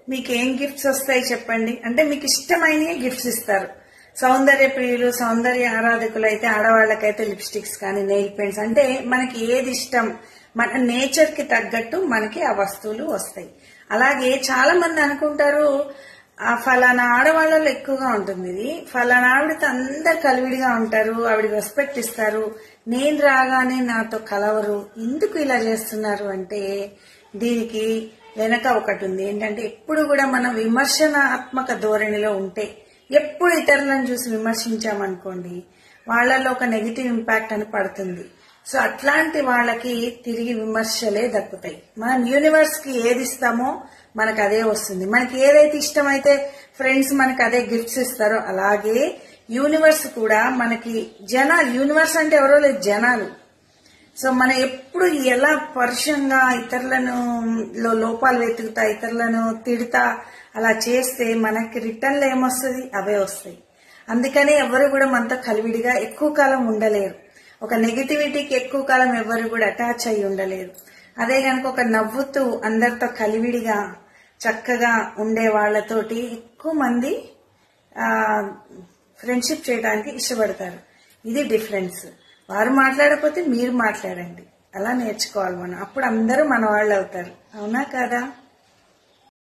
మీకు ఏం గిఫ్ట్స్ వస్తాయి చెప్పండి అంటే మీకు ఇష్టమైనవి గిఫ్ట్స్ ఇస్తారు సౌందర్య ప్రియులు సౌందర్య ఆరాధకులు అయితే ఆడవాళ్ళకైతే లిప్స్టిక్స్ కానీ నెయిల్ పెయింట్స్ అంటే మనకి ఏది ఇష్టం మన నేచర్ కి తగ్గట్టు మనకి ఆ వస్తువులు వస్తాయి అలాగే చాలా మంది అనుకుంటారు ఆ ఫలానా ఆడవాళ్ళలో ఎక్కువగా ఉంటుంది ఇది ఫలానా ఆవిడతో అందరు కలివిడిగా ఉంటారు ఆవిడకి రెస్పెక్ట్ ఇస్తారు నేను రాగానే నాతో కలవరు ఎందుకు ఇలా చేస్తున్నారు అంటే దీనికి వెనక ఒకటి ఉంది ఏంటంటే ఎప్పుడు కూడా మనం విమర్శనాత్మక ధోరణిలో ఉంటే ఎప్పుడు ఇతరులను చూసి విమర్శించామనుకోండి వాళ్ళలో ఒక నెగిటివ్ ఇంపాక్ట్ అని పడుతుంది సో అట్లాంటి వాళ్ళకి తిరిగి విమర్శలే దక్కుతాయి మనం యూనివర్స్ కి ఏది ఇస్తామో మనకు అదే వస్తుంది మనకి ఏదైతే ఇష్టమైతే ఫ్రెండ్స్ మనకి అదే గిఫ్ట్స్ ఇస్తారో అలాగే యూనివర్స్ కూడా మనకి జనాలు యూనివర్స్ అంటే ఎవరో లేదు జనాలు సో మనం ఎప్పుడు ఎలా పరుషంగా ఇతరులను లో లోపాలు వెతుకుతా ఇతరులను తిడతా అలా చేస్తే మనకి రిటర్న్లో ఏమొస్తుంది అవే వస్తాయి అందుకనే ఎవరు కూడా మనతో కలివిడిగా ఎక్కువ కాలం ఉండలేరు ఒక నెగిటివిటీకి ఎక్కువ కాలం ఎవరు కూడా అటాచ్ అయి ఉండలేరు అదే కనుక ఒక నవ్వుతూ అందరితో కలివిడిగా చక్కగా ఉండే వాళ్ళతోటి ఎక్కువ మంది ఫ్రెండ్షిప్ చేయడానికి ఇష్టపడతారు ఇది డిఫరెన్స్ వారు మాట్లాడకపోతే మీరు మాట్లాడండి అలా నేర్చుకోవాలి మనం అప్పుడు అందరూ మన వాళ్ళు అవుతారు అవునా కదా